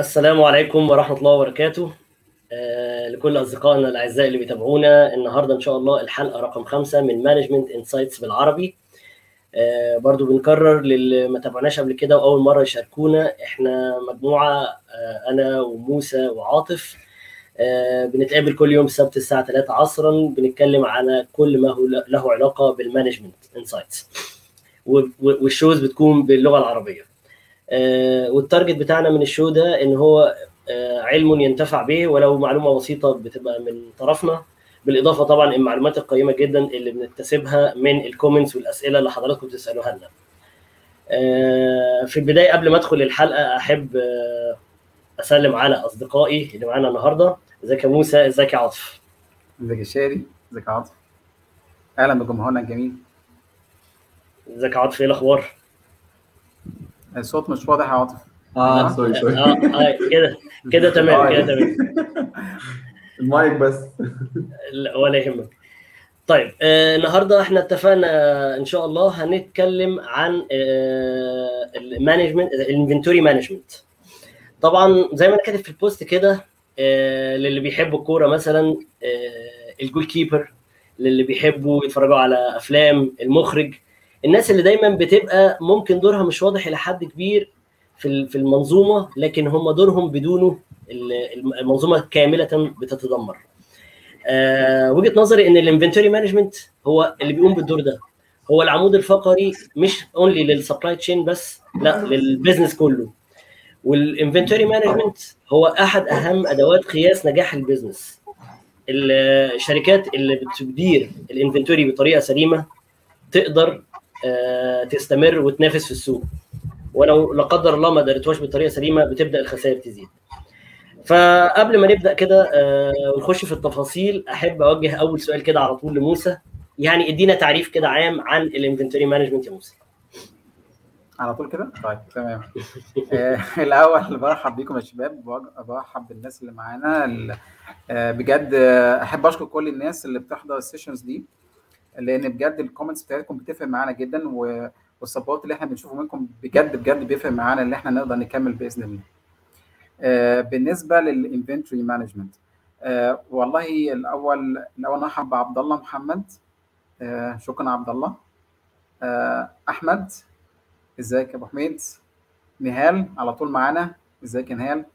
السلام عليكم ورحمة الله وبركاته آه، لكل أصدقائنا الأعزاء اللي بيتابعونا النهاردة إن شاء الله الحلقة رقم خمسة من مانجمنت انسايتس بالعربي آه، برضو بنكرر للي ما تابعناش قبل كده وأول مرة يشاركونا إحنا مجموعة آه، أنا وموسى وعاطف آه، بنتقابل كل يوم السبت الساعة 3 عصرا بنتكلم على كل ما هو له علاقة بالمانجمنت انسايتس والشوز بتكون باللغة العربية آه، والتارجت بتاعنا من الشو ده ان هو آه، علم ينتفع به ولو معلومه بسيطه بتبقى من طرفنا بالاضافه طبعا المعلومات القيمه جدا اللي بنكتسبها من الكومنتس والاسئله اللي حضراتكم بتسالوها لنا. آه، في البدايه قبل ما ادخل الحلقه احب آه، اسلم على اصدقائي اللي معانا النهارده ازيك يا موسى ازيك يا عاطف ازيك يا شاري ازيك يا عاطف اهلا بجمهورنا الجميل ازيك يا عاطف ايه الاخبار؟ الصوت مش واضح يا عاطف اه سوري سوري اه آه، كده كده تمام كده تمام المايك بس لا، ولا يهمك طيب آه النهارده احنا اتفقنا ان شاء الله هنتكلم عن آه المانجمنت الانفنتوري مانجمنت طبعا زي ما انا كاتب في البوست كده آه للي بيحبوا الكوره مثلا آه الجول كيبر للي بيحبوا يتفرجوا على افلام المخرج الناس اللي دايما بتبقى ممكن دورها مش واضح الى حد كبير في ال- في المنظومه لكن هم دورهم بدونه ال- المنظومه كامله بتتدمر. آه وجهه نظري ان الانفنتوري مانجمنت هو اللي بيقوم بالدور ده هو العمود الفقري مش اونلي للسبلاي تشين بس لا للبيزنس كله والانفنتوري مانجمنت هو احد اهم ادوات قياس نجاح البيزنس الشركات اللي بتدير الانفنتوري بطريقه سليمه تقدر آه، تستمر وتنافس في السوق ولو لا قدر الله ما دارتوهاش بطريقه سليمه بتبدا الخسائر تزيد فقبل ما نبدا كده آه، ونخش في التفاصيل احب اوجه اول سؤال كده على طول لموسى يعني ادينا تعريف كده عام عن الانفنتوري مانجمنت يا موسى على طول كده طيب تمام آه، الاول برحب بيكم يا شباب وأج- برحب بالناس اللي معانا ال- آه، بجد آه، احب اشكر كل الناس اللي بتحضر السيشنز دي لان بجد الكومنتس بتاعتكم بتفرق معانا جدا و- والسبورت اللي احنا بنشوفه منكم بجد بجد بيفرق معانا ان احنا نقدر نكمل باذن الله آه، بالنسبه للانفنتوري مانجمنت والله الاول الاول نرحب بعبد الله محمد آه، شكرا عبد الله آه، احمد ازيك يا ابو حميد نهال على طول معانا ازيك يا نهال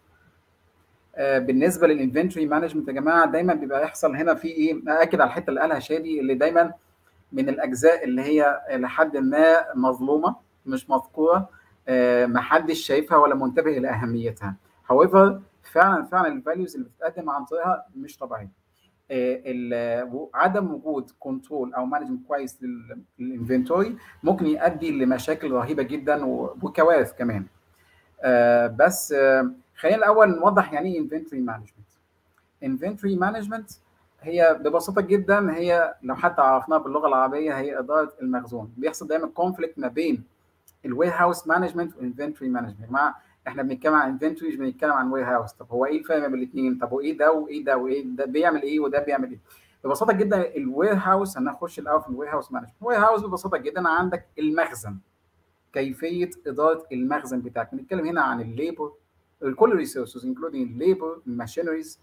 آه، بالنسبه للانفنتوري مانجمنت يا جماعه دايما بيبقى يحصل هنا في ايه اكد على الحته اللي قالها شادي اللي دايما من الاجزاء اللي هي لحد ما مظلومه مش مذكوره آه، محدش شايفها ولا منتبه الى اهميتها however فعلا فعلا الفاليوز اللي بتتقدم عن طريقها مش طبيعيه آه، ال- عدم وجود كنترول او مانجمنت كويس لل- للانفنتوري ممكن يؤدي لمشاكل رهيبه جدا و- وكوارث كمان آه، بس آه، خلينا الاول نوضح يعني ايه انفنتوري مانجمنت انفنتوري مانجمنت هي ببساطه جدا هي لو حتى عرفناها باللغه العربيه هي اداره المخزون بيحصل دايما كونفليكت ما بين الوير هاوس مانجمنت والانفنتوري مانجمنت يا جماعه احنا بنتكلم عن انفنتوري مش بنتكلم عن وير هاوس طب هو ايه الفرق بين الاثنين طب وايه ده وايه ده وايه ده بيعمل ايه وده بيعمل ايه ببساطه جدا الوير هاوس هنخش الاول في الوير هاوس مانجمنت الوير هاوس ببساطه جدا عندك المخزن كيفيه اداره المخزن بتاعك بنتكلم هنا عن الليبر كل الريسورسز انكلودينج الليبر الماشينريز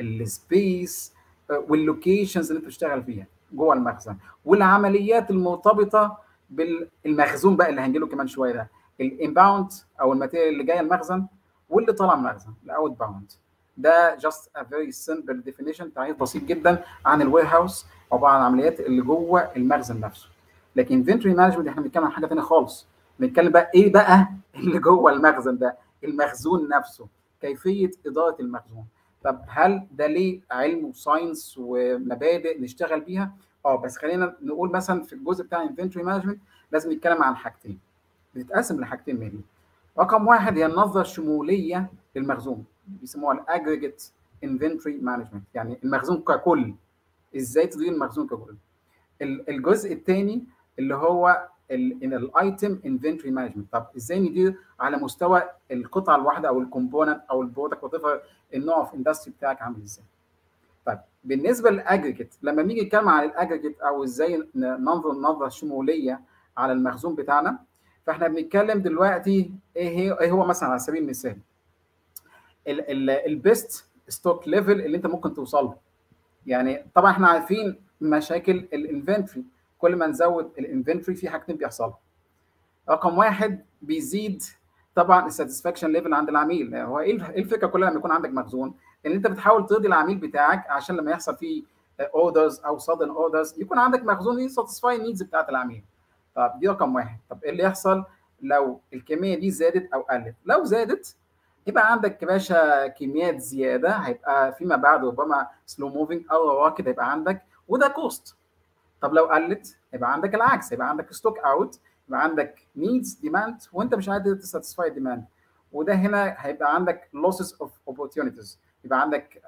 السبيس واللوكيشنز اللي انت بتشتغل فيها جوه المخزن والعمليات المرتبطه بالمخزون بقى اللي هنجيله كمان شويه ده الانباوند او الماتيريال اللي جايه المخزن واللي طالع من المخزن الاوت باوند ده جاست ا فيري سمبل ديفينيشن تعريف بسيط جدا عن الوير هاوس عباره عن العمليات اللي جوه المخزن نفسه لكن انفنتوري مانجمنت احنا بنتكلم عن حاجه ثانيه خالص بنتكلم بقى ايه بقى اللي جوه المخزن ده المخزون نفسه كيفيه اداره المخزون طب هل ده ليه علم وساينس ومبادئ نشتغل بيها اه بس خلينا نقول مثلا في الجزء بتاع انفنتوري مانجمنت لازم نتكلم عن حاجتين بتتقسم لحاجتين منهم رقم واحد هي النظره الشموليه للمخزون بيسموها الاجريجيت انفنتوري مانجمنت يعني المخزون ككل ازاي تدير المخزون ككل ال- الجزء الثاني اللي هو الايتم انفنتوري مانجمنت طب ازاي ندير على مستوى القطعه الواحده او الكومبوننت او البرودكت وات النوع اوف اندستري بتاعك عامل ازاي طيب بالنسبه للاجريجيت لما بنيجي نتكلم عن الاجريجيت او ازاي ننظر نظره شموليه على المخزون بتاعنا فاحنا بنتكلم دلوقتي ايه هي ايه هو مثلا على سبيل المثال البيست ستوك ليفل اللي انت ممكن توصل له يعني طبعا احنا عارفين مشاكل الانفنتوري كل ما نزود الانفنتوري في حاجتين بيحصلوا رقم واحد بيزيد طبعا الساتسفاكشن ليفل عند العميل هو ايه الفكره كلها لما يكون عندك مخزون ان انت بتحاول ترضي العميل بتاعك عشان لما يحصل فيه اوردرز او sudden اوردرز يكون عندك مخزون يساتسفاي النيدز بتاعت العميل طب دي رقم واحد طب ايه اللي يحصل لو الكميه دي زادت او قلت لو زادت يبقى عندك يا باشا كميات زياده هيبقى فيما بعد ربما سلو موفينج او رواكد هيبقى عندك وده كوست طب لو قلت يبقى عندك العكس يبقى عندك ستوك اوت يبقى عندك نيدز ديماند وانت مش قادر تساتسفاي ديماند وده هنا هيبقى عندك لوسز اوف اوبورتيونيتيز يبقى عندك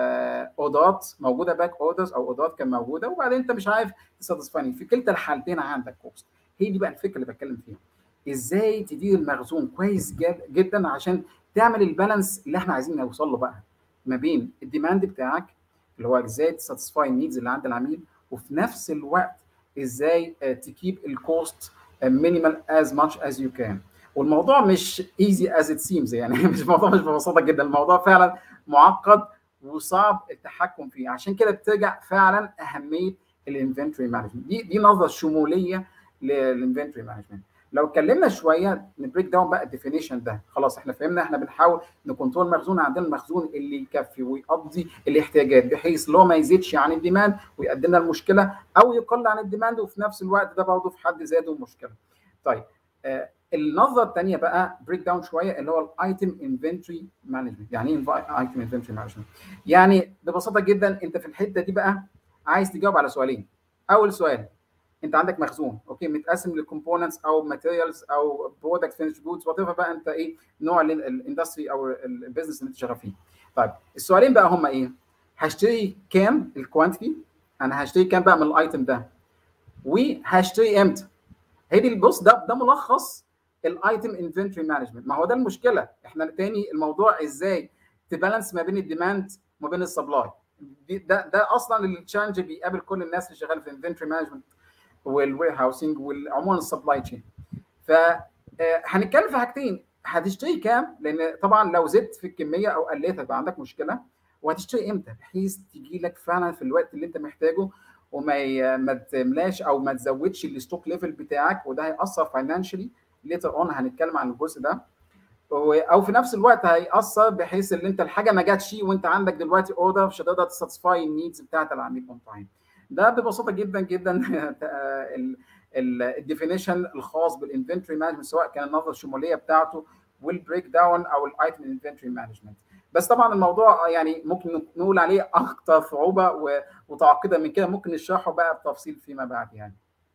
اوردرات موجوده باك اوردرز او اوردرات كان موجوده وبعدين انت مش عارف تساتسفاي في كلتا الحالتين عندك كوست هي دي بقى الفكره اللي بتكلم فيها ازاي تدير المخزون كويس جدا عشان تعمل البالانس اللي احنا عايزين نوصل له بقى ما بين الديماند بتاعك اللي هو ازاي تساتسفاي النيدز اللي عند العميل وفي نفس الوقت ازاي تكيب الكوست مينيمال از ماتش از يو كان والموضوع مش ايزي از ات سيمز يعني مش الموضوع مش ببساطه جدا الموضوع فعلا معقد وصعب التحكم فيه عشان كده بترجع فعلا اهميه الانفنتوري مانجمنت دي دي نظره شموليه للانفنتوري مانجمنت لو اتكلمنا شويه نبريك داون بقى الديفينيشن ده خلاص احنا فهمنا احنا بنحاول نكنترول مخزون عندنا المخزون اللي يكفي ويقضي الاحتياجات بحيث لو ما يزيدش عن الديماند ويقدم لنا المشكله او يقل عن الديماند وفي نفس الوقت ده برضه في حد ذاته مشكله. طيب آه النظره الثانيه بقى بريك داون شويه اللي هو الايتم انفنتوري مانجمنت يعني ايه ايتم انفنتوري مانجمنت؟ يعني ببساطه جدا انت في الحته دي بقى عايز تجاوب على سؤالين. اول سؤال انت عندك مخزون اوكي متقسم لكومبوننتس او ماتيريالز او برودكت فينش جودز وات بقى انت ايه نوع الاندستري او البيزنس اللي انت شغال فيه طيب السؤالين بقى هم ايه هشتري كام الكوانتيتي انا هشتري كام بقى من الايتم ده وهشتري امتى هي دي البص ده ده ملخص الايتم انفنتوري مانجمنت ما هو ده المشكله احنا تاني الموضوع ازاي تبالانس ما بين الديماند وما بين السبلاي ده ده اصلا التشالنج بيقابل كل الناس اللي شغاله في الانفنتوري مانجمنت والوير هاوسنج وعموما السبلاي تشين ف هنتكلم في حاجتين هتشتري كام لان طبعا لو زدت في الكميه او قلت هيبقى عندك مشكله وهتشتري امتى بحيث تجي لك فعلا في الوقت اللي انت محتاجه وما ي... ما تملاش او ما تزودش الستوك ليفل بتاعك وده هياثر فاينانشالي ليتر اون هنتكلم عن الجزء ده او في نفس الوقت هياثر بحيث ان انت الحاجه ما جاتش وانت عندك دلوقتي اوردر مش هتقدر تساتسفاي النيدز بتاعت العميل اون تايم ده ببساطه جدا جدا الديفينيشن الخاص بالانفنتوري مانجمنت سواء كان النظره الشموليه بتاعته والبريك داون او الايتم انفنتوري مانجمنت بس طبعا الموضوع يعني ممكن نقول عليه اكثر صعوبه وتعقيدا من كده ممكن نشرحه بقى بتفصيل فيما بعد يعني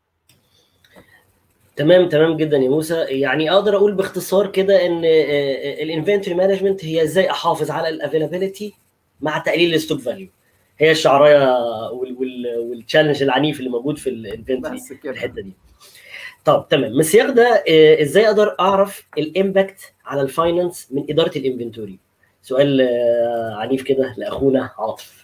تمام تمام جدا يا موسى يعني اقدر اقول باختصار كده ان الانفنتوري مانجمنت هي ازاي احافظ على الافيلابيلتي مع تقليل الستوك فاليو هي الشعرايه والتشالنج العنيف اللي موجود في الانفنتوري في الحته دي طب تمام من السياق ده ازاي اقدر اعرف الامباكت على الفاينانس من اداره الانفنتوري سؤال عنيف كده لاخونا عاطف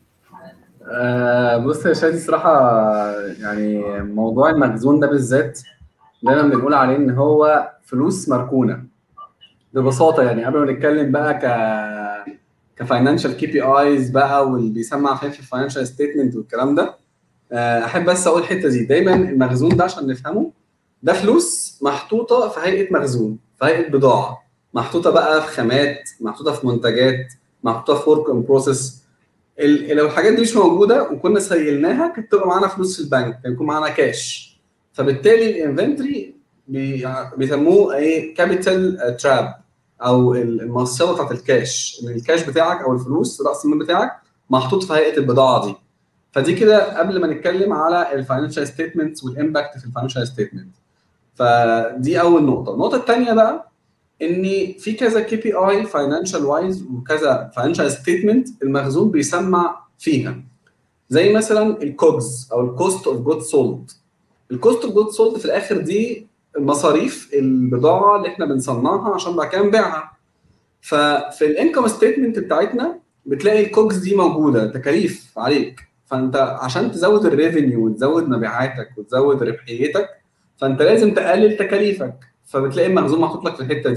آه بص يا شادي صراحة يعني موضوع المخزون ده بالذات دايما بنقول عليه ان هو فلوس مركونة ببساطة يعني قبل ما نتكلم بقى ك كفاينانشال كي بي ايز بقى واللي بيسمع فيه في الفاينانشال ستيتمنت والكلام ده احب بس اقول الحته دي دايما المخزون ده عشان نفهمه ده فلوس محطوطه في هيئه مخزون في هيئه بضاعه محطوطه بقى في خامات محطوطه في منتجات محطوطه في ورك ان بروسيس لو الحاجات دي مش موجوده وكنا سيلناها كانت تبقى معانا فلوس في البنك كان يكون معانا كاش فبالتالي الانفنتوري بيسموه ايه كابيتال تراب او المصيده بتاعت الكاش ان الكاش بتاعك او الفلوس راس المال بتاعك محطوط في هيئه البضاعه دي فدي كده قبل ما نتكلم على الفاينانشال ستيتمنتس والامباكت في الفاينانشال ستيتمنت فدي اول نقطه النقطه الثانيه بقى ان في كذا كي بي اي فاينانشال وايز وكذا فاينانشال ستيتمنت المخزون بيسمع فيها زي مثلا الكوجز او الكوست اوف جود سولد الكوست اوف جود سولد في الاخر دي مصاريف البضاعه اللي احنا بنصنعها عشان بعد كده نبيعها ففي الانكم ستيتمنت بتاعتنا بتلاقي الكوجز دي موجوده تكاليف عليك فانت عشان تزود الريفينيو وتزود مبيعاتك وتزود ربحيتك فانت لازم تقلل تكاليفك فبتلاقي المخزون محطوط لك في الحته دي في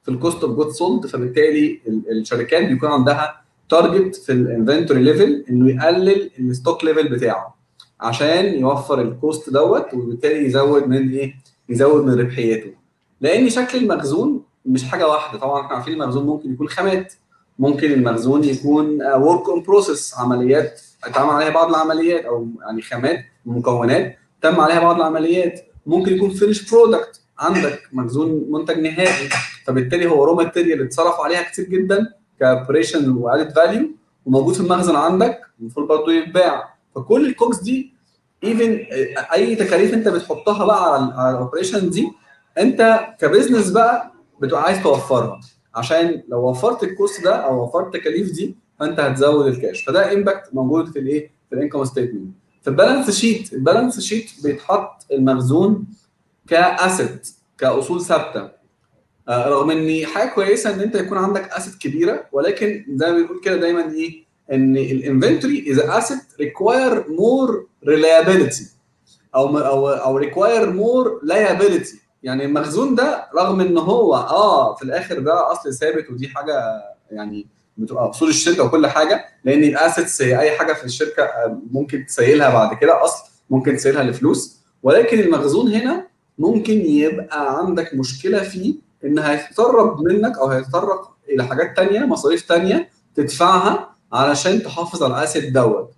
في الكوست اوف جود سولد فبالتالي الشركات بيكون عندها تارجت في الانفنتوري ليفل انه يقلل الستوك ليفل بتاعه عشان يوفر الكوست دوت وبالتالي يزود من ايه؟ يزود من ربحيته. لان شكل المخزون مش حاجه واحده طبعا احنا عارفين المخزون ممكن يكون خامات ممكن المخزون يكون ورك اون بروسيس عمليات اتعمل عليها بعض العمليات او يعني خامات مكونات تم عليها بعض العمليات ممكن يكون فينش برودكت عندك مخزون منتج نهائي فبالتالي هو رو ماتيريال اتصرف عليها كتير جدا كاوبريشن وادد فاليو وموجود في المخزن عندك المفروض برضه يتباع فكل الكوكس دي ايفن اي تكاليف انت بتحطها بقى على على الاوبريشن دي انت كبزنس بقى بتبقى عايز توفرها عشان لو وفرت الكوست ده او وفرت التكاليف دي فانت هتزود الكاش فده امباكت موجود في الايه في الانكم ستيتمنت في البالانس شيت البالانس شيت بيتحط المخزون كاسيت كاصول ثابته آه رغم ان حاجه كويسه ان انت يكون عندك اسيت كبيره ولكن زي ما بنقول كده دايما ايه ان الانفنتوري از اسيت ريكواير مور ريلايبيليتي او او او ريكواير مور لايبيليتي يعني المخزون ده رغم ان هو اه في الاخر ده اصل ثابت ودي حاجه يعني بتبقى اصول الشركه وكل حاجه لان الاسيتس هي اي حاجه في الشركه ممكن تسيلها بعد كده اصل ممكن تسيلها لفلوس ولكن المخزون هنا ممكن يبقى عندك مشكله فيه ان هيتطرق منك او هيتطرق الى حاجات تانية مصاريف تانية تدفعها علشان تحافظ على الاسيت دوت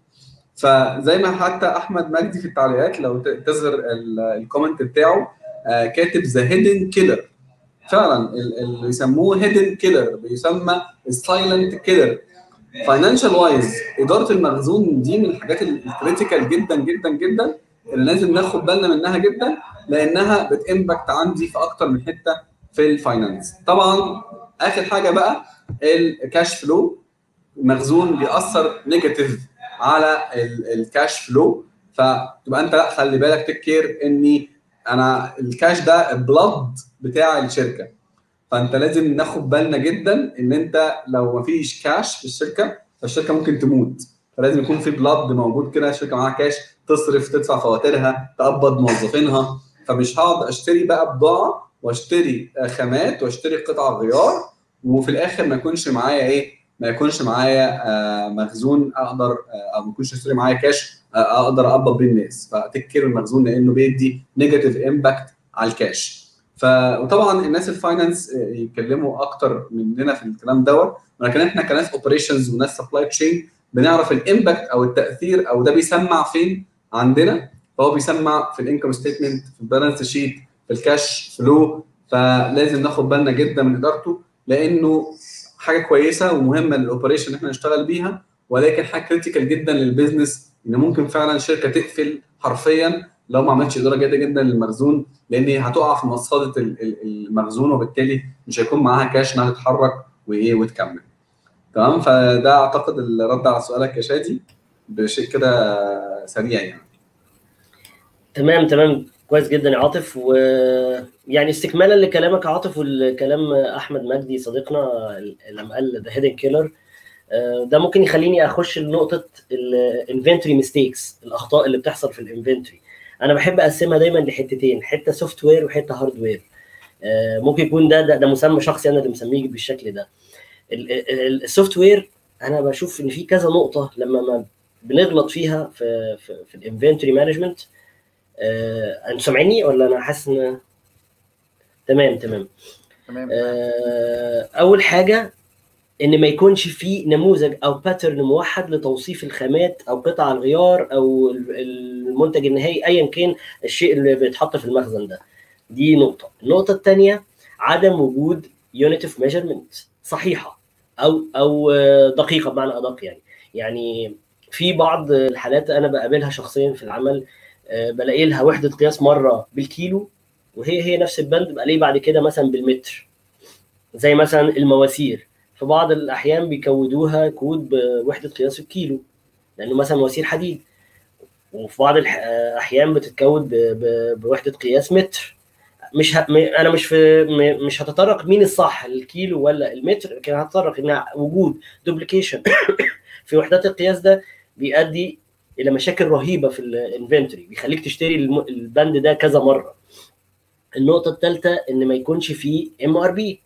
فزي ما حتى احمد مجدي في التعليقات لو تظهر الكومنت بتاعه كاتب ذا هيدن كيلر فعلا اللي يسموه هيدن كيلر بيسمى السايلنت كيلر فاينانشال وايز اداره المخزون دي من الحاجات الكريتيكال جدا جدا جدا اللي لازم ناخد بالنا منها جدا لانها بتامباكت عندي في اكتر من حته في الفاينانس طبعا اخر حاجه بقى الكاش فلو المخزون بيأثر نيجاتيف على الكاش فلو فتبقى انت لا خلي بالك تكير اني انا الكاش ده البلد بتاع الشركه فانت لازم ناخد بالنا جدا ان انت لو ما فيش كاش في الشركه فالشركه ممكن تموت فلازم يكون في بلد موجود كده الشركه معاها كاش تصرف تدفع فواتيرها تقبض موظفينها فمش هقعد اشتري بقى بضاعه واشتري خامات واشتري قطع غيار وفي الاخر ما يكونش معايا ايه ما يكونش معايا مخزون اقدر او ما يكونش اشتري معايا كاش اقدر اقبض بيه الناس فتكر المخزون لانه بيدي نيجاتيف امباكت على الكاش ف وطبعا الناس الفاينانس يتكلموا اكتر مننا في الكلام دوت ولكن احنا كناس اوبريشنز وناس سبلاي تشين بنعرف الامباكت او التاثير او ده بيسمع فين عندنا فهو بيسمع في الانكم ستيتمنت في البالانس شيت في الكاش فلو فلازم ناخد بالنا جدا من ادارته لانه حاجه كويسه ومهمه للاوبريشن ان احنا نشتغل بيها ولكن حاجه كريتيكال جدا للبيزنس ان ممكن فعلا شركه تقفل حرفيا لو ما عملتش اداره جيده جدا للمخزون لان هتقع في مصاده المخزون وبالتالي مش هيكون معاها كاش انها تتحرك وايه وتكمل تمام فده اعتقد الرد على سؤالك يا شادي بشيء كده سريع يعني تمام تمام كويس جدا يا عاطف ويعني استكمالا لكلامك يا عاطف والكلام احمد مجدي صديقنا لما قال ذا هيدن كيلر ده ممكن يخليني اخش لنقطه الانفنتوري ميستيكس الاخطاء اللي بتحصل في الانفنتوري انا بحب اقسمها دايما لحتتين حته سوفت وير وحته هارد وير ممكن يكون ده ده, ده مسمى شخصي انا اللي مسميه بالشكل ده السوفت وير انا بشوف ان في كذا نقطه لما ما بنغلط فيها في في, في الانفنتوري مانجمنت انتوا سامعيني ولا انا حاسس ان تمام تمام تمام آه اول حاجه ان ما يكونش في نموذج او باترن موحد لتوصيف الخامات او قطع الغيار او المنتج النهائي ايا كان الشيء اللي بيتحط في المخزن ده دي نقطه النقطه الثانيه عدم وجود يونت اوف ميجرمنت صحيحه او او دقيقه بمعنى ادق يعني يعني في بعض الحالات انا بقابلها شخصيا في العمل بلاقي لها وحده قياس مره بالكيلو وهي هي نفس البند بلاقيه بعد كده مثلا بالمتر زي مثلا المواسير في بعض الاحيان بيكودوها كود بوحده قياس الكيلو لانه مثلا مواسير حديد وفي بعض الاحيان بتتكود بوحده قياس متر مش ه... انا مش في مش هتطرق مين الصح الكيلو ولا المتر لكن هتطرق ان وجود دوبليكيشن في وحدات القياس ده بيؤدي الى مشاكل رهيبه في الانفنتوري بيخليك تشتري البند ده كذا مره النقطه الثالثه ان ما يكونش فيه ام ار بي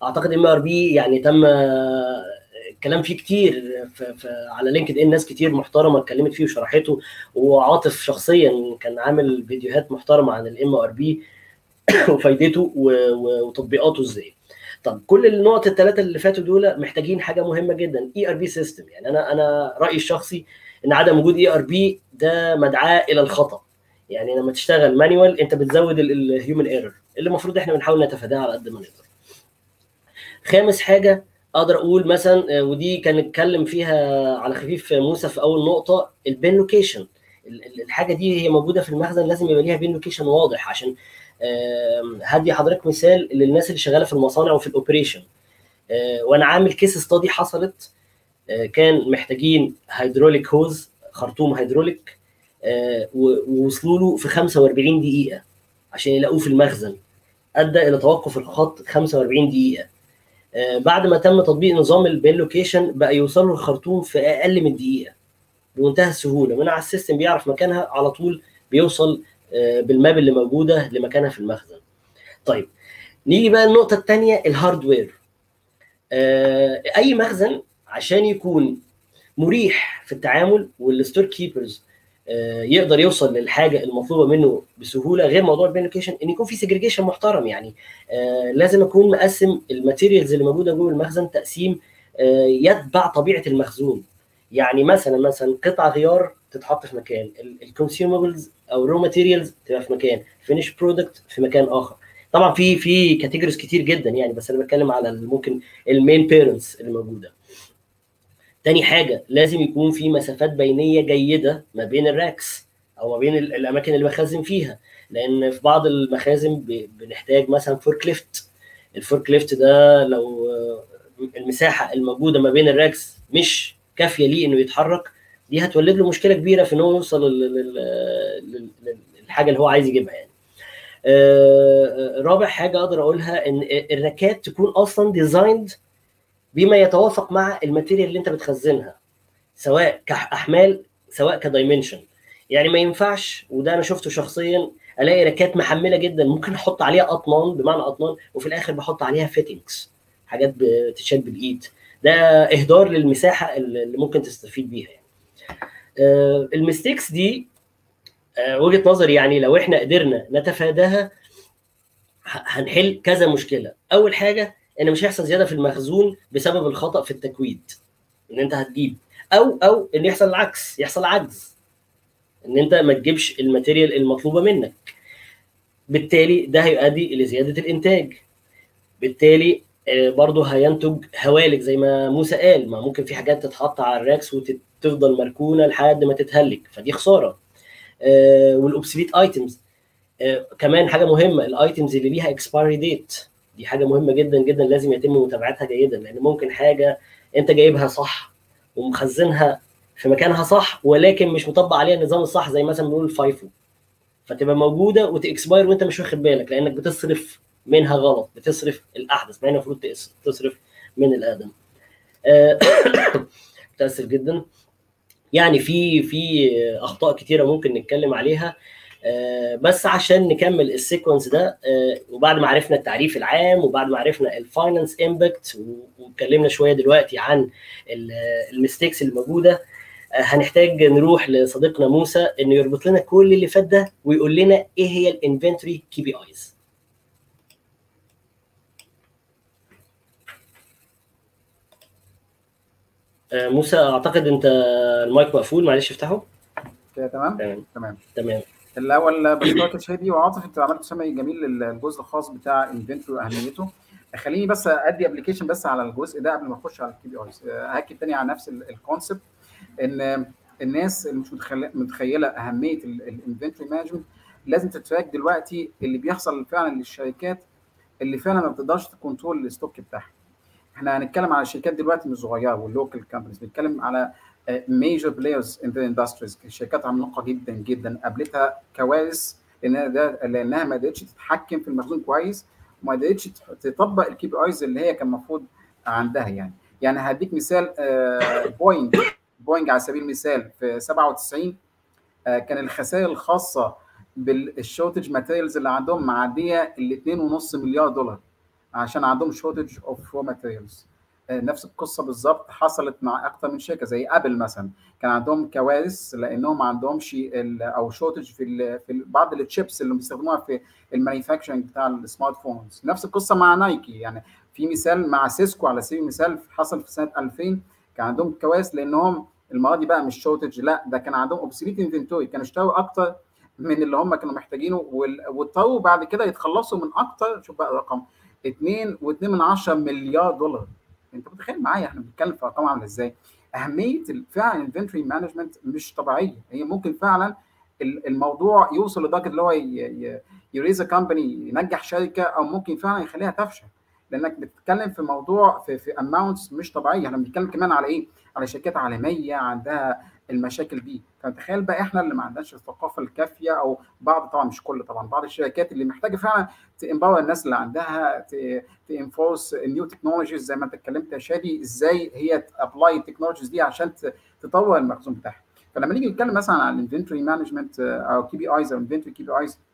اعتقد ام ار بي يعني تم الكلام فيه كتير في في على لينكد ان ناس كتير محترمه اتكلمت فيه وشرحته وعاطف شخصيا كان عامل فيديوهات محترمه عن الام ار بي وفايدته وتطبيقاته ازاي طب كل النقط الثلاثه اللي فاتوا دول محتاجين حاجه مهمه جدا اي ار بي سيستم يعني انا انا رايي الشخصي ان عدم وجود اي ار بي ده مدعاه الى الخطا يعني لما تشتغل مانيوال انت بتزود الهيومن ايرور اللي المفروض احنا بنحاول نتفاداها على قد ما نقدر خامس حاجه اقدر اقول مثلا ودي كان اتكلم فيها على خفيف موسى في اول نقطه البين لوكيشن الحاجه دي هي موجوده في المخزن لازم يبقى ليها بين لوكيشن واضح عشان هدي حضرتك مثال للناس اللي شغاله في المصانع وفي الاوبريشن وانا عامل كيس ستادي حصلت كان محتاجين هيدروليك هوز خرطوم هيدروليك ووصلوا له في 45 دقيقه عشان يلاقوه في المخزن ادى الى توقف الخط 45 دقيقه بعد ما تم تطبيق نظام البين لوكيشن بقى يوصل له الخرطوم في اقل من دقيقه بمنتهى السهوله من على السيستم بيعرف مكانها على طول بيوصل بالماب اللي موجوده لمكانها في المخزن. طيب نيجي بقى النقطه الثانيه الهاردوير. اي مخزن عشان يكون مريح في التعامل والستور كيبرز يقدر يوصل للحاجه المطلوبه منه بسهوله غير موضوع البين لوكيشن ان يكون في سيجريجيشن محترم يعني لازم اكون مقسم الماتيريالز اللي موجوده جوه المخزن تقسيم يتبع طبيعه المخزون يعني مثلا مثلا قطع غيار تتحط في مكان الكونسيومبلز او رو ماتيريالز تبقى في مكان فينش برودكت في مكان اخر طبعا في في كاتيجوريز كتير جدا يعني بس انا بتكلم على ممكن المين بيرنتس اللي موجوده تاني حاجه لازم يكون في مسافات بينيه جيده ما بين الراكس او ما بين الاماكن اللي بخزن فيها لان في بعض المخازن بنحتاج مثلا فورك ليفت الفورك ليفت ده لو المساحه الموجوده ما بين الراكس مش كافيه ليه انه يتحرك دي هتولد له مشكله كبيره في ان هو يوصل للحاجه اللي هو عايز يجيبها يعني. رابع حاجه اقدر اقولها ان الراكات تكون اصلا ديزايند بما يتوافق مع الماتيريال اللي انت بتخزنها سواء كاحمال سواء كدايمنشن يعني ما ينفعش وده انا شفته شخصيا الاقي راكات محمله جدا ممكن احط عليها اطنان بمعنى اطنان وفي الاخر بحط عليها فيتنجز حاجات بتتشال بالايد ده اهدار للمساحه اللي ممكن تستفيد بيها يعني. آه المستيكس دي آه وجهه نظري يعني لو احنا قدرنا نتفاداها هنحل كذا مشكله اول حاجه ان مش هيحصل زياده في المخزون بسبب الخطا في التكويد ان انت هتجيب او او ان يحصل العكس يحصل عجز ان انت ما تجيبش الماتيريال المطلوبه منك بالتالي ده هيؤدي الى زياده الانتاج بالتالي برضه هينتج هوالك زي ما موسى قال ما ممكن في حاجات تتحط على الراكس وتفضل مركونه لحد ما تتهلك فدي خساره والاوبسليت ايتمز كمان حاجه مهمه الايتمز اللي ليها اكسبايري ديت دي حاجه مهمه جدا جدا لازم يتم متابعتها جيدا لان ممكن حاجه انت جايبها صح ومخزنها في مكانها صح ولكن مش مطبق عليها النظام الصح زي مثلا بنقول الفايفو فتبقى موجوده وتكسباير وانت مش واخد بالك لانك بتصرف منها غلط بتصرف الاحدث ما هي المفروض تصرف من الاقدم متاسف جدا يعني في في اخطاء كتيره ممكن نتكلم عليها بس عشان نكمل السيكونس ده وبعد ما عرفنا التعريف العام وبعد ما عرفنا الفاينانس امباكت واتكلمنا شويه دلوقتي عن الميستيكس اللي موجوده هنحتاج نروح لصديقنا موسى انه يربط لنا كل اللي فات ده ويقول لنا ايه هي الانفنتوري كي بي ايز موسى اعتقد انت المايك مقفول معلش افتحه كده تمام تمام تمام تمام الاول بشكرك يا شادي وعاطف انت عملت سمعي جميل للجزء الخاص بتاع الانفنتوري واهميته خليني بس ادي ابلكيشن بس على الجزء ده قبل ما اخش على الكي بي ايز هاكد تاني على نفس الكونسبت ان الناس اللي مش متخيله اهميه الانفنتوري مانجمنت لازم تتراك دلوقتي اللي بيحصل فعلا للشركات اللي فعلا ما بتقدرش تكنترول الستوك بتاعها احنا هنتكلم على الشركات دلوقتي مش صغيره واللوكال كامبانيز بنتكلم على ميجر بلايرز ان ذا اندستريز شركات عملاقه جدا جدا قابلتها كوارث لانها ده لانها ما قدرتش تتحكم في المخزون كويس وما قدرتش تطبق الكي بي ايز اللي هي كان المفروض عندها يعني يعني هديك مثال بوينج بوينج على سبيل المثال في 97 كان الخسائر الخاصه بالشورتج ماتيريالز اللي عندهم معديه ال 2.5 مليار دولار عشان عندهم شورتج اوف رو ماتيريالز نفس القصه بالظبط حصلت مع اكتر من شركه زي ابل مثلا كان عندهم كوارث لانهم ما عندهمش او شورتج في ال في بعض التشيبس اللي بيستخدموها في المانيفاكتشرنج بتاع السمارت فونز نفس القصه مع نايكي يعني في مثال مع سيسكو على سبيل المثال حصل في سنه 2000 كان عندهم كوارث لانهم المره دي بقى مش شورتج لا ده كان عندهم اوبسوليت انفنتوري كانوا اشتروا اكتر من اللي هم كانوا محتاجينه واضطروا بعد كده يتخلصوا من اكتر شوف بقى الرقم 2 و2 من 10 مليار دولار انت متخيل معايا احنا بنتكلم في ارقام عامله ازاي اهميه فعلا الانفنتوري مانجمنت مش طبيعيه هي ممكن فعلا الموضوع يوصل لدرجه اللي هو يريز كومباني ينجح شركه او ممكن فعلا يخليها تفشل لانك بتتكلم في موضوع في في اماونتس مش طبيعيه احنا بنتكلم كمان على ايه؟ على شركات عالميه عندها المشاكل دي فتخيل بقى احنا اللي ما عندناش الثقافه الكافيه او بعض طبعا مش كل طبعا بعض الشركات اللي محتاجه فعلا تامباور الناس اللي عندها تنفورس النيو تكنولوجيز زي ما انت اتكلمت يا شادي ازاي هي تابلاي التكنولوجيز دي عشان تطور المخزون بتاعها فلما نيجي نتكلم مثلا عن الانفنتوري مانجمنت او كي بي ايز او انفنتوري كي بي ايز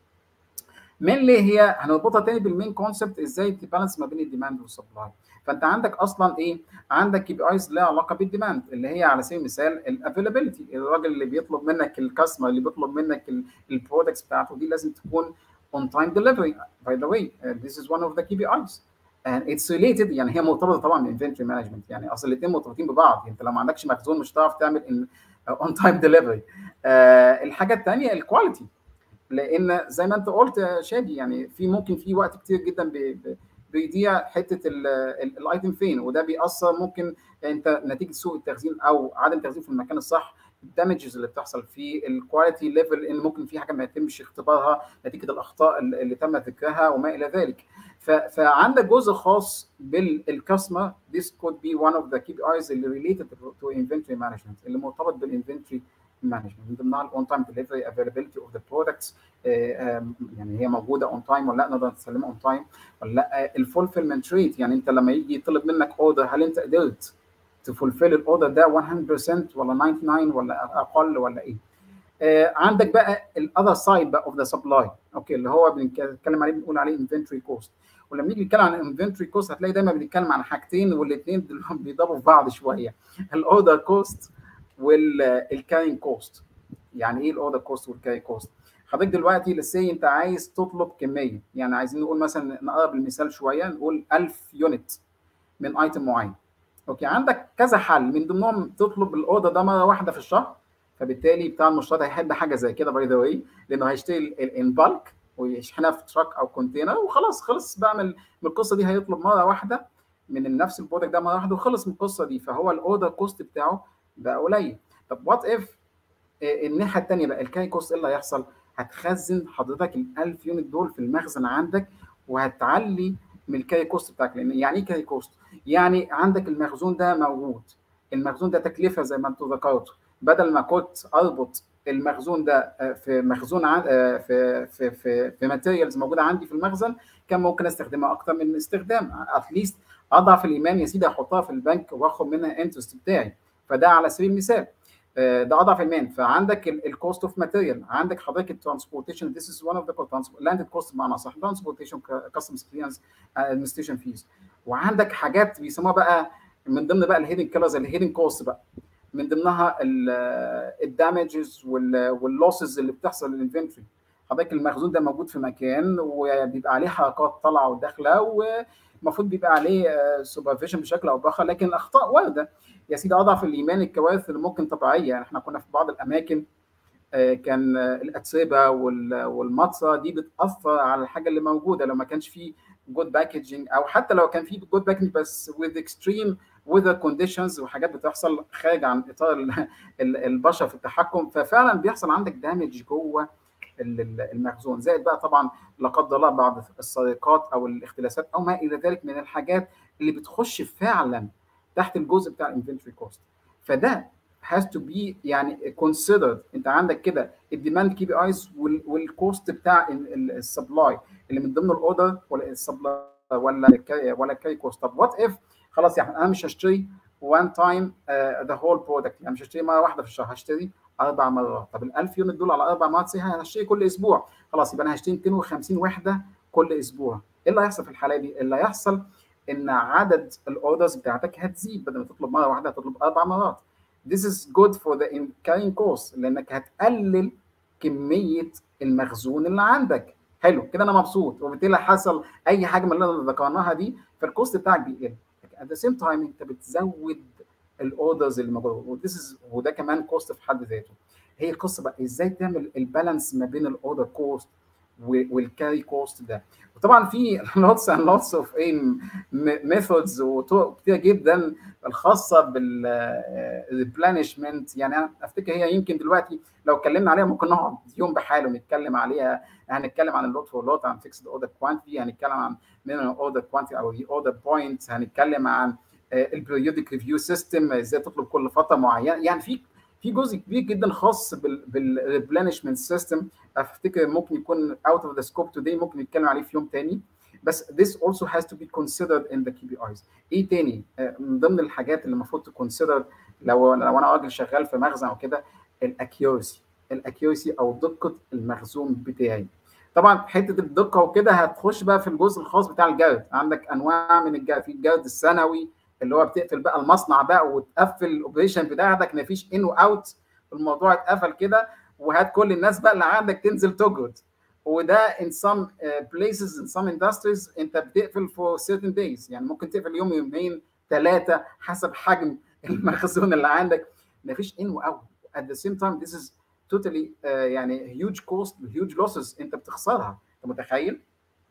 مينلي هي هنربطها تاني بالمين كونسبت ازاي تبالانس ما بين الديماند والسبلاي فانت عندك اصلا ايه عندك كي بي ايز لها علاقه بالديماند اللي هي على سبيل المثال الافيلابيلتي الراجل اللي بيطلب منك الكاستمر اللي بيطلب منك البرودكتس بتاعته دي لازم تكون on time delivery by the way uh, this is one of the KPIs and it's related يعني هي مرتبطه طبعا بالانفنتوري مانجمنت يعني اصل الاثنين مرتبطين ببعض انت لو ما عندكش مخزون مش هتعرف تعمل in, uh, on time delivery uh, الحاجه الثانيه الكواليتي لان زي ما انت قلت يا شادي يعني في ممكن في وقت كتير جدا بيضيع حته الايتم فين وده بيأثر ممكن انت نتيجه سوء التخزين او عدم التخزين في المكان الصح الدامجز اللي بتحصل في الكواليتي ليفل ان ممكن في حاجه ما يتمش اختبارها نتيجه الاخطاء اللي تم ذكرها وما الى ذلك فعندك جزء خاص بالكاستمر this could be one of the KPIs اللي related to inventory management اللي مرتبط بالinventory management من ضمنها الاون تايم ديليفري افيلابيلتي اوف ذا برودكتس يعني هي موجوده اون تايم ولا لا نقدر نسلمها اون تايم ولا لا الفولفيلمنت ريت يعني انت لما يجي يطلب منك اوردر هل انت قدرت تفولفل الاوردر ده 100% ولا 99 ولا اقل ولا ايه آه عندك بقى الاذر سايد بقى اوف ذا سبلاي اوكي اللي هو بنتكلم عليه بنقول عليه انفنتوري كوست ولما نيجي نتكلم عن انفنتوري كوست هتلاقي دايما بنتكلم عن حاجتين والاثنين بيضربوا في بعض شويه الاوردر كوست والكارين كوست يعني ايه الاوردر كوست والكاري كوست حضرتك دلوقتي لسي انت عايز تطلب كميه يعني عايزين نقول مثلا نقرب المثال شويه نقول 1000 يونت من ايتم معين اوكي عندك كذا حل من ضمنهم تطلب الاوردر ده مره واحده في الشهر فبالتالي بتاع المشتري هيحب حاجه زي كده باي ذا واي لانه هيشتري ان بالك ويشحنها في تراك او كونتينر وخلاص خلص بقى من القصه دي هيطلب مره واحده من نفس البرودكت ده مره واحده وخلص من القصه دي فهو الاوردر كوست بتاعه بقى قليل طب وات اف الناحيه الثانيه بقى الكاي كوست ايه اللي هيحصل؟ هتخزن حضرتك ال 1000 يونت دول في المخزن عندك وهتعلي من الكاي كوست بتاعك لان يعني ايه كاي كوست؟ يعني عندك المخزون ده موجود المخزون ده تكلفه زي ما انتم ذكرتوا بدل ما كنت اربط المخزون ده في مخزون في في في في ماتيريالز موجوده عندي في المخزن كان ممكن استخدمها اكتر من استخدام اتليست اضعف الايمان يا سيدي احطها في البنك واخد منها انترست بتاعي فده على سبيل المثال ده اضعف الايمان فعندك الكوست اوف ماتيريال عندك حضرتك الترانسبورتيشن ذيس از ون اوف ذا لاندد كوست بمعنى صح ترانسبورتيشن كاستم اكسبيرينس ادمنستريشن فيز وعندك حاجات بيسموها بقى من ضمن بقى الهيدن كيلرز الهيدن كوست بقى من ضمنها الدامجز واللوسز اللي بتحصل للانفنتوري حضرتك المخزون ده موجود في مكان وبيبقى عليه حركات طالعه وداخله والمفروض بيبقى عليه سوبرفيجن بشكل او باخر لكن الاخطاء وارده يا سيدي اضعف الايمان الكوارث اللي ممكن طبيعيه يعني احنا كنا في بعض الاماكن كان الاتربه والمطره دي بتاثر على الحاجه اللي موجوده لو ما كانش في جود باكجينج او حتى لو كان في جود باكجينج بس with extreme weather conditions وحاجات بتحصل خارج عن اطار البشر في التحكم ففعلا بيحصل عندك دامج جوه المخزون زائد بقى طبعا لا قدر الله بعض السرقات او الاختلاسات او ما الى ذلك من الحاجات اللي بتخش فعلا تحت الجزء بتاع الانفنتوري كوست فده has to be يعني considered انت عندك كده الديماند كي بي ايز والكوست بتاع السبلاي اللي من ضمن الاوردر ولا السبلاي ولا الكي ولا الكي كوست طب وات اف خلاص يعني انا مش هشتري وان تايم ذا هول برودكت يعني مش هشتري مره واحده في الشهر هشتري اربع مرات طب ال 1000 يونت دول على اربع مرات هشتري كل اسبوع خلاص يبقى انا هشتري 250 وحده كل اسبوع ايه اللي هيحصل في الحاله دي؟ اللي هيحصل ان عدد الاوردرز بتاعتك هتزيد بدل ما تطلب مره واحده هتطلب اربع مرات. This is good for the carrying cost لانك هتقلل كميه المخزون اللي عندك. حلو كده انا مبسوط وبالتالي حصل اي حاجه من اللي ذكرناها دي فالكوست بتاعك بيقل. at the same time انت بتزود الاوردرز اللي موجوده وذس از وده كمان كوست في حد ذاته. هي القصه بقى ازاي تعمل البالانس ما بين الاوردر كوست والكاري كوست ده وطبعا في لوتس اند لوتس اوف ايه ميثودز وطرق كتير جدا الخاصه بالريبلانشمنت يعني انا افتكر هي يمكن دلوقتي لو اتكلمنا عليها ممكن نقعد يوم بحاله نتكلم عليها هنتكلم عن اللوت فور لوت عن فيكسد اوردر كوانتيتي هنتكلم عن مينيمم اوردر كوانتيتي او اوردر بوينت هنتكلم عن البريودك ريفيو سيستم ازاي تطلب كل فتره معينه يعني في في جزء كبير جدا خاص بالريبلانشمنت سيستم افتكر ممكن يكون اوت اوف ذا سكوب توداي ممكن نتكلم عليه في يوم تاني بس this also has to be considered in the KPIs ايه تاني من ضمن الحاجات اللي المفروض تكونسيدر لو لو انا راجل شغال في مخزن او كده الاكيورسي الاكيورسي او دقه المخزون بتاعي طبعا حته الدقه وكده هتخش بقى في الجزء الخاص بتاع الجرد عندك انواع من الجرد في الجرد السنوي اللي هو بتقفل بقى المصنع بقى وتقفل الاوبريشن بتاعتك مفيش ان واوت الموضوع اتقفل كده وهات كل الناس بقى اللي عندك تنزل تجرد وده in some uh, places in some industries انت بتقفل for certain days يعني ممكن تقفل يوم يومين ثلاثه حسب حجم المخزون اللي عندك مفيش ان واوت at the same time this is totally uh, يعني huge cost huge losses انت بتخسرها انت متخيل؟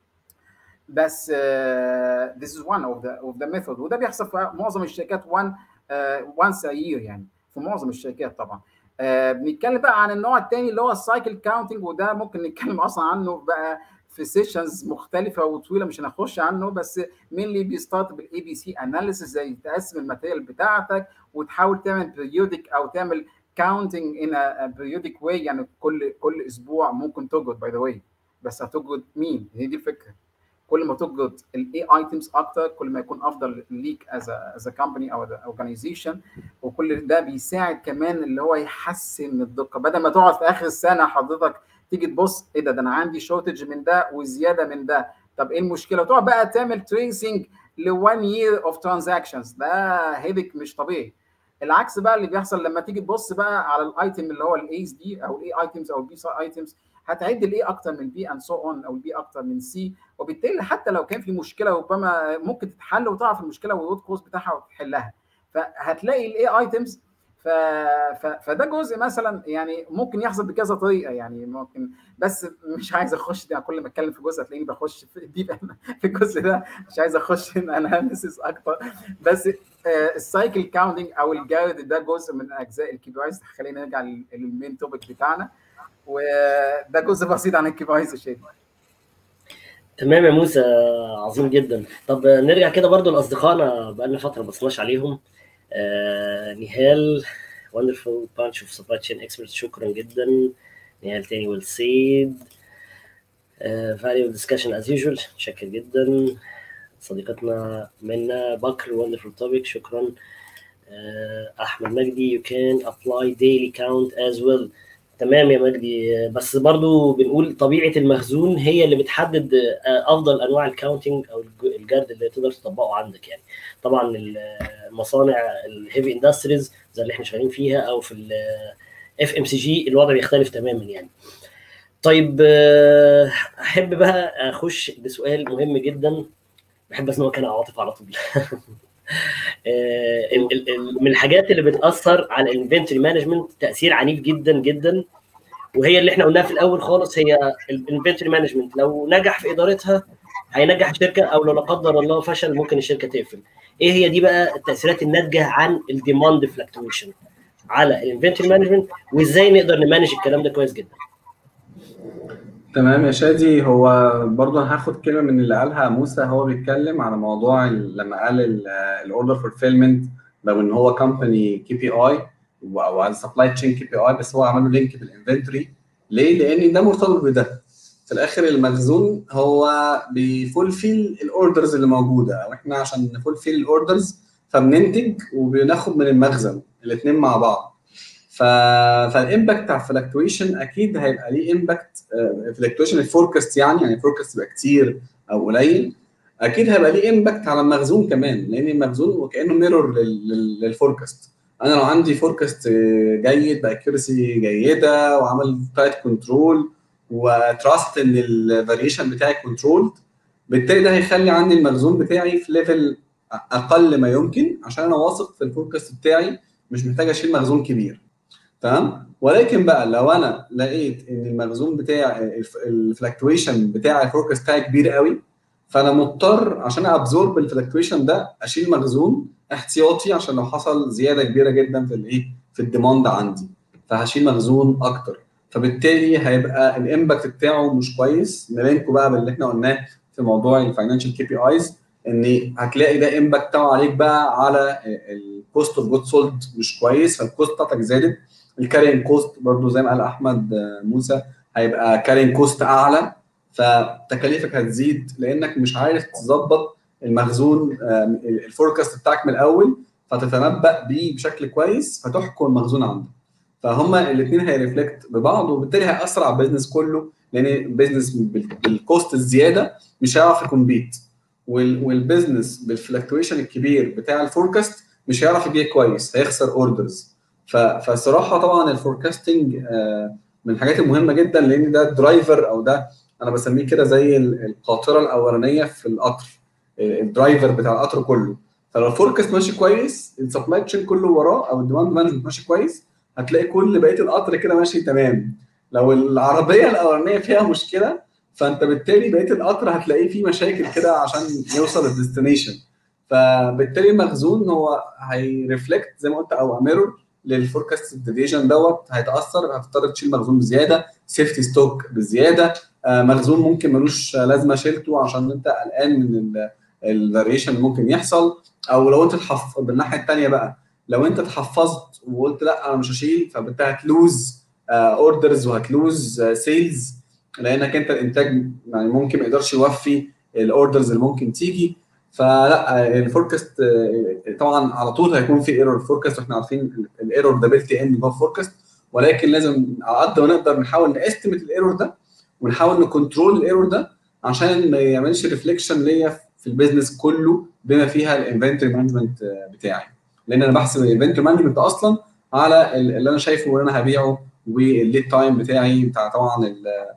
بس uh, this is one of the of the method وده بيحصل في معظم الشركات one uh, once a year يعني في معظم الشركات طبعا uh, بنتكلم بقى عن النوع الثاني اللي هو السايكل كاونتنج وده ممكن نتكلم اصلا عنه بقى في سيشنز مختلفه وطويله مش هنخش عنه بس مينلي بيستارت بالاي بي سي اناليسيس زي تقسم الماتيريال بتاعتك وتحاول تعمل بريودك او تعمل كاونتنج ان بريودك واي يعني كل كل اسبوع ممكن تجرد باي ذا واي بس هتجرد مين؟ هي دي الفكره كل ما تجرد الاي ايتمز اكتر كل ما يكون افضل ليك از از كومباني او اورجانيزيشن وكل ده بيساعد كمان اللي هو يحسن من الدقه بدل ما تقعد في اخر السنه حضرتك تيجي تبص ايه ده ده انا عندي شورتج من ده وزياده من ده طب ايه المشكله وتقعد بقى تعمل تريسنج ل 1 year اوف ترانزاكشنز ده هيدك مش طبيعي العكس بقى اللي بيحصل لما تيجي تبص بقى على الايتم اللي هو الايز دي او الاي ايتمز او البي ايتمز هتعد الاي اكتر من بي اند سو اون او البي اكتر من سي وبالتالي حتى لو كان في مشكله ربما ممكن تتحل وتعرف المشكله والروت كوز بتاعها وتحلها فهتلاقي الاي ايتمز ف... ف... فده جزء مثلا يعني ممكن يحصل بكذا طريقه يعني ممكن بس مش عايز اخش ده كل ما اتكلم في جزء هتلاقيني بخش في دي في الجزء ده مش عايز اخش ان اناليسيس اكتر بس السايكل كاونتنج او الجارد ده جزء من اجزاء الكي بي ايز خلينا نرجع للمين توبيك بتاعنا وده جزء بسيط عن الكي بي ايز يا شادي تمام يا موسى عظيم جدا طب نرجع كده برضو لاصدقائنا بقالنا فتره ما بصناش عليهم آه نهال wonderful bunch of supply chain experts شكرا جدا نهال تاني والسيد آه valuable discussion as usual شكر جدا صديقتنا منا بكر wonderful topic شكرا آه احمد مجدي you can apply daily count as well تمام يا مجدي بس برضو بنقول طبيعه المخزون هي اللي بتحدد افضل انواع الكاونتنج او الجرد اللي تقدر تطبقه عندك يعني طبعا المصانع الهيفي اندستريز زي اللي احنا شغالين فيها او في الاف ام سي جي الوضع بيختلف تماما يعني طيب احب بقى اخش بسؤال مهم جدا بحب اسمع كان عاطف على طول من الحاجات اللي بتاثر على الانفنتوري مانجمنت تاثير عنيف جدا جدا وهي اللي احنا قلناها في الاول خالص هي الانفنتوري مانجمنت لو نجح في ادارتها هينجح الشركه او لو لا قدر الله فشل ممكن الشركه تقفل ايه هي دي بقى التاثيرات الناتجه عن الديماند فلكتويشن على الانفنتوري مانجمنت وازاي نقدر نمانج الكلام ده كويس جدا تمام يا شادي هو برضه انا هاخد كلمه من اللي قالها موسى هو بيتكلم على موضوع لما قال الاوردر فولفيلمنت لو ان هو كومباني كي بي اي او على سبلاي تشين كي بي اي بس هو عمل له لينك بالانفنتوري ليه؟ لان ده مرتبط بده في الاخر المخزون هو بيفولفيل الاوردرز اللي موجوده او احنا عشان نفولفيل الاوردرز فبننتج وبناخد من المخزن الاثنين مع بعض ف... فالامباكت بتاع الفلكتويشن اكيد هيبقى ليه امباكت فلكتويشن الفوركاست يعني يعني الفوركاست يبقى كتير او قليل اكيد هيبقى ليه امباكت على المخزون كمان لان المخزون وكانه ميرور للفوركاست انا لو عندي فوركاست جيد باكيورسي جيده وعمل تايت كنترول وتراست ان الفاريشن بتاعي كنترول بالتالي ده هيخلي عندي المخزون بتاعي في ليفل اقل ما يمكن عشان انا واثق في الفوركاست بتاعي مش محتاج اشيل مخزون كبير تمام ولكن بقى لو انا لقيت ان المخزون بتاع الفلكتويشن بتاع الفوركاست بتاعي كبير قوي فانا مضطر عشان ابزورب الفلكتويشن ده اشيل مخزون احتياطي عشان لو حصل زياده كبيره جدا في الايه في الديماند عندي فهشيل مخزون اكتر فبالتالي هيبقى الامباكت بتاعه مش كويس نلينكو بقى باللي احنا قلناه في موضوع الفاينانشال كي بي ايز ان هتلاقي ده امباكت بتاعه عليك بقى على الكوست اوف جود سولد مش كويس فالكوست بتاعتك زادت الكارين كوست برضو زي ما قال احمد موسى هيبقى كارين كوست اعلى فتكاليفك هتزيد لانك مش عارف تظبط المخزون الفوركاست بتاعك من الاول فتتنبأ بيه بشكل كويس فتحكم المخزون عندك فهما الاثنين هيرفلكت ببعض وبالتالي هيأثر على البيزنس كله لان البيزنس بالكوست الزياده مش هيعرف يكمبيت والبيزنس بالفلكتويشن الكبير بتاع الفوركاست مش هيعرف يبيع كويس هيخسر اوردرز فالصراحه طبعا الفوركاستنج من الحاجات المهمه جدا لان ده درايفر او ده انا بسميه كده زي القاطره الاولانيه في القطر الدرايفر بتاع القطر كله فلو الفوركاست ماشي كويس السبلاي تشين كله وراه او الديماند مانجمنت ماشي كويس هتلاقي كل بقيه القطر كده ماشي تمام لو العربيه الاولانيه فيها مشكله فانت بالتالي بقيه القطر هتلاقيه فيه مشاكل كده عشان يوصل للديستنيشن فبالتالي المخزون هو هيرفلكت زي ما قلت او اميرور للفوركاست ديفيجن دوت هيتاثر هتضطر تشيل مخزون بزياده سيفتي ستوك بزياده آه مخزون ممكن ملوش لازمه شيلته عشان انت قلقان من الفاريشن اللي ممكن يحصل او لو انت تحف بالناحيه الثانيه بقى لو انت اتحفظت وقلت لا انا مش هشيل فبالتالي هتلوز اوردرز وهتلوز سيلز لانك انت الانتاج يعني ممكن ما يقدرش يوفي الاوردرز اللي ممكن تيجي فلا الفوركاست طبعا على طول هيكون في ايرور فوركاست واحنا عارفين الايرور ده بيلت ان جوه فوركاست ولكن لازم على قد ما نقدر نحاول نستيميت الايرور ده ونحاول نكنترول الايرور ده عشان ما يعملش ريفليكشن ليا في البيزنس كله بما فيها الانفنتوري مانجمنت بتاعي لان انا بحسب الانفنتوري مانجمنت اصلا على اللي انا شايفه واللي انا هبيعه والليد تايم بتاعي بتاع طبعا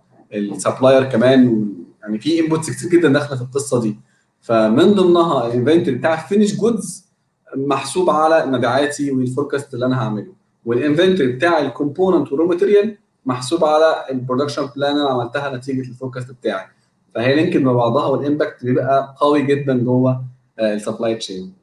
السبلاير كمان يعني في انبوتس كتير جدا داخله في القصه دي فمن ضمنها الانفنتوري بتاع الفينش جودز محسوب على مبيعاتي والفوركاست اللي انا هعمله والانفنتوري بتاع الكومبوننت والرو ماتيريال محسوب على البرودكشن بلان اللي انا عملتها نتيجه الفوركاست بتاعي فهي لينكد مع بعضها والامباكت بيبقى قوي جدا جوه السبلاي تشين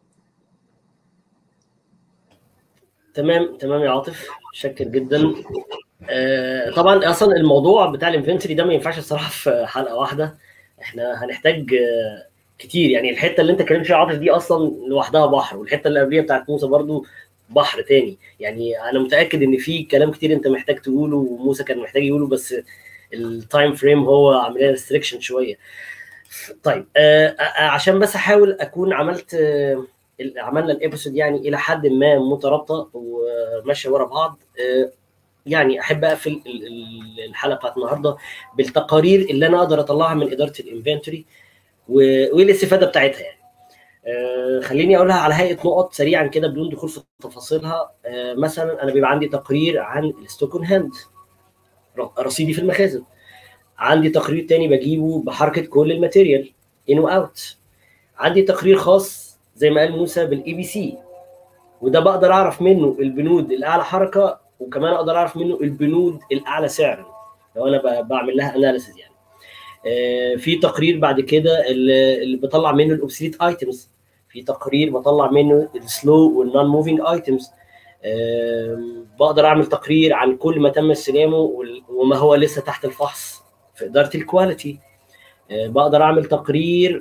تمام تمام يا عاطف شكر جدا آه طبعا اصلا الموضوع بتاع الانفنتوري ده ما ينفعش الصراحه في حلقه واحده احنا هنحتاج آه كتير يعني الحته اللي انت اتكلمت فيها عاطف دي اصلا لوحدها بحر والحته اللي قبليها بتاعت موسى برضو بحر تاني يعني انا متاكد ان في كلام كتير انت محتاج تقوله وموسى كان محتاج يقوله بس التايم فريم هو عامل لنا ريستريكشن شويه طيب آه عشان بس احاول اكون عملت آه عملنا الابيسود يعني الى حد ما مترابطه وماشيه ورا بعض آه يعني احب اقفل الحلقه النهارده بالتقارير اللي انا اقدر اطلعها من اداره الانفنتوري وايه الاستفاده بتاعتها يعني آه خليني اقولها على هيئه نقط سريعا كده بدون دخول في تفاصيلها آه مثلا انا بيبقى عندي تقرير عن الستوك اون هاند رصيدي في المخازن عندي تقرير تاني بجيبه بحركه كل الماتيريال ان واوت عندي تقرير خاص زي ما قال موسى بالاي بي سي وده بقدر اعرف منه البنود الاعلى حركه وكمان اقدر اعرف منه البنود الاعلى سعرا لو انا بعمل لها اناليسيز يعني آه في تقرير بعد كده اللي, اللي بطلع منه الاوبسليت ايتمز في تقرير بطلع منه السلو والنون موفينج ايتمز بقدر اعمل تقرير عن كل ما تم استلامه وما هو لسه تحت الفحص في اداره الكواليتي بقدر اعمل تقرير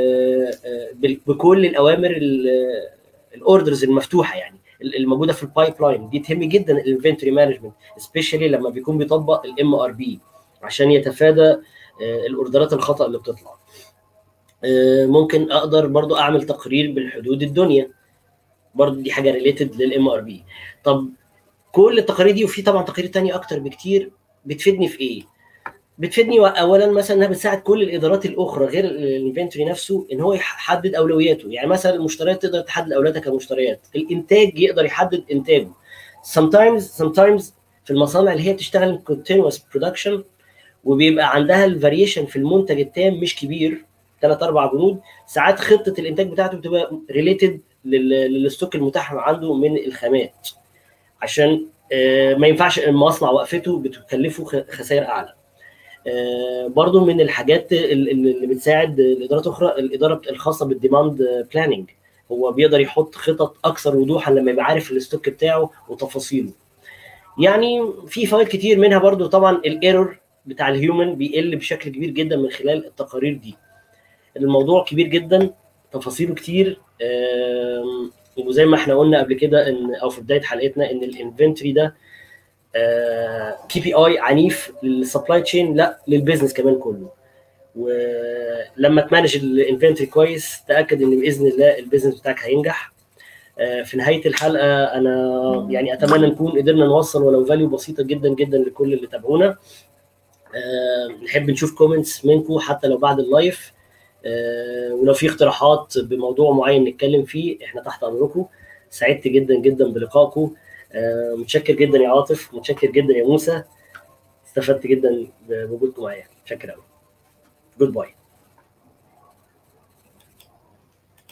بكل الاوامر الاوردرز المفتوحه يعني الموجوده في البايب لاين دي تهم جدا الانفنتوري مانجمنت سبيشالي لما بيكون بيطبق الام ار بي عشان يتفادى الاوردرات الخطا اللي بتطلع ممكن اقدر برضو اعمل تقرير بالحدود الدنيا برضو دي حاجه ريليتد للام ار بي طب كل التقارير دي وفي طبعا تقارير تانية اكتر بكتير بتفيدني في ايه بتفيدني اولا مثلا انها بتساعد كل الادارات الاخرى غير الانفنتوري نفسه ان هو يحدد اولوياته يعني مثلا المشتريات تقدر تحدد اولوياتها كمشتريات الانتاج يقدر يحدد انتاجه sometimes sometimes في المصانع اللي هي بتشتغل continuous production وبيبقى عندها الفاريشن في المنتج التام مش كبير ثلاث اربع بنود ساعات خطه الانتاج بتاعته بتبقى ريليتد للستوك المتاح عنده من الخامات عشان ما ينفعش المصنع وقفته بتكلفه خسائر اعلى برضو من الحاجات اللي بتساعد الادارات الاخرى الاداره الخاصه بالديماند بلاننج هو بيقدر يحط خطط اكثر وضوحا لما يبقى عارف الستوك بتاعه وتفاصيله يعني في فوائد كتير منها برضو طبعا الايرور بتاع الهيومن بيقل بشكل كبير جدا من خلال التقارير دي الموضوع كبير جدا تفاصيله كتير وزي ما احنا قلنا قبل كده ان او في بدايه حلقتنا ان الانفنتوري ده كي بي اي عنيف للسبلاي تشين لا للبيزنس كمان كله ولما تمانج الانفنتوري كويس تاكد ان باذن الله البيزنس بتاعك هينجح في نهايه الحلقه انا يعني اتمنى نكون قدرنا نوصل ولو فاليو بسيطه جدا جدا لكل اللي تابعونا نحب نشوف كومنتس منكم حتى لو بعد اللايف ولو في اقتراحات بموضوع معين نتكلم فيه احنا تحت امركم سعدت جدا جدا بلقائكم متشكر جدا يا عاطف متشكر جدا يا موسى استفدت جدا بوجودكم معايا شكرا قوي جود باي